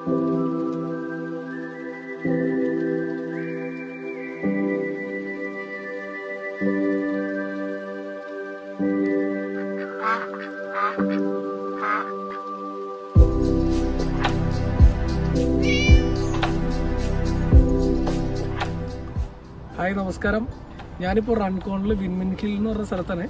hi നമസ്കാരം ഞാനിപ്പോൾ റൺകോണിൽ വിൻമിൻ hill എന്ന് പറഞ്ഞ സ്ഥലത്താണ്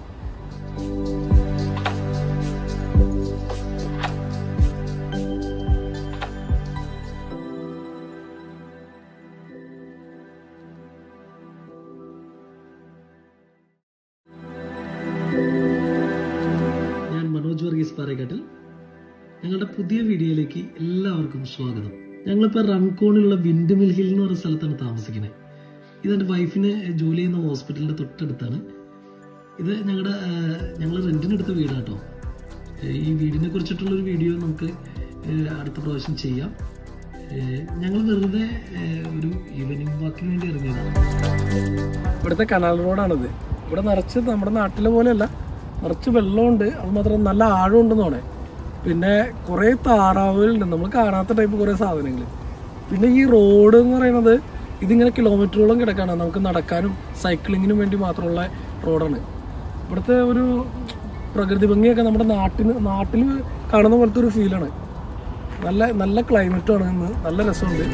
ഞാൻ മനോജ് വർഗീസ് പാറേക്കാട്ടിൽ ഞങ്ങളുടെ പുതിയ വീഡിയോയിലേക്ക് എല്ലാവർക്കും സ്വാഗതം ഞങ്ങളിപ്പോൾ റൺകോണിലുള്ള വിൻഡ് മിൽ ഹിൽ എന്ന് പറയുന്ന സ്ഥലത്താണ് താമസിക്കുന്നത് ഇതെൻ്റെ വൈഫിന് ജോലി ചെയ്യുന്ന ഹോസ്പിറ്റലിൻ്റെ തൊട്ടടുത്താണ് ഇത് ഞങ്ങളുടെ ഞങ്ങൾ റെൻറ്റിനെടുത്ത വീടാട്ടോ ഏഹ് ഈ വീടിനെ കുറിച്ചിട്ടുള്ളൊരു വീഡിയോ നമുക്ക് ഏഹ് അടുത്ത പ്രാവശ്യം ചെയ്യാം ഞങ്ങൾ വെറുതെ ഏഹ് ഒരു ഈവനിങ് വാക്കിന് വേണ്ടി ഇറങ്ങിയതാണ് ഇവിടുത്തെ കനാൽ റോഡാണിത് ഇവിടെ നിറച്ച് നമ്മുടെ നാട്ടിലെ പോലെയല്ല നിറച്ച് വെള്ളമുണ്ട് അത് മാത്രം നല്ല ആഴമുണ്ടെന്ന് തോന്നേ പിന്നെ കുറേ താറാവുകളുണ്ട് നമ്മൾ കാണാത്ത ടൈപ്പ് കുറേ സാധനങ്ങൾ പിന്നെ ഈ റോഡ് എന്ന് പറയുന്നത് ഇതിങ്ങനെ കിലോമീറ്ററോളം കിടക്കാണ് നമുക്ക് നടക്കാനും സൈക്ലിങ്ങിനും വേണ്ടി മാത്രമുള്ള റോഡാണ് ഇവിടുത്തെ ഒരു പ്രകൃതി ഭംഗിയൊക്കെ നമ്മുടെ നാട്ടിന് നാട്ടിൽ കാണുന്ന പോലത്തെ ഒരു ഫീലാണ് നല്ല നല്ല ക്ലൈമറ്റുമാണ് ഇന്ന് നല്ല രസമുണ്ട്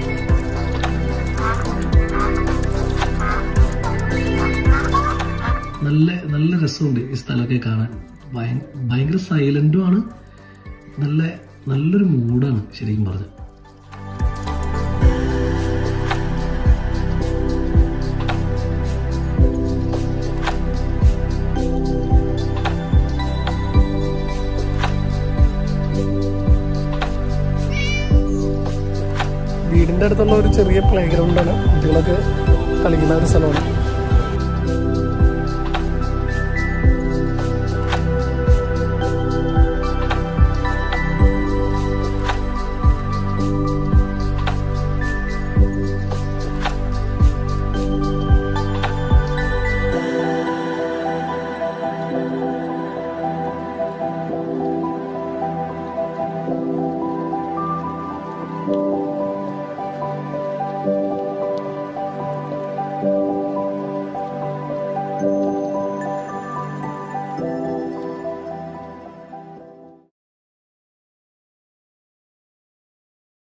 നല്ല നല്ല രസമുണ്ട് ഈ സ്ഥലമൊക്കെ കാണാൻ ഭയ- ഭയങ്കര സൈലന്റും ആണ് നല്ല നല്ലൊരു മൂഡാണ് ശരിക്കും പറഞ്ഞ വീടിന്റെ അടുത്തുള്ള ഒരു ചെറിയ പ്ലേ ഗ്രൗണ്ടാണ് കുട്ടികളൊക്കെ കളിക്കുന്ന ഒരു സ്ഥലമാണ്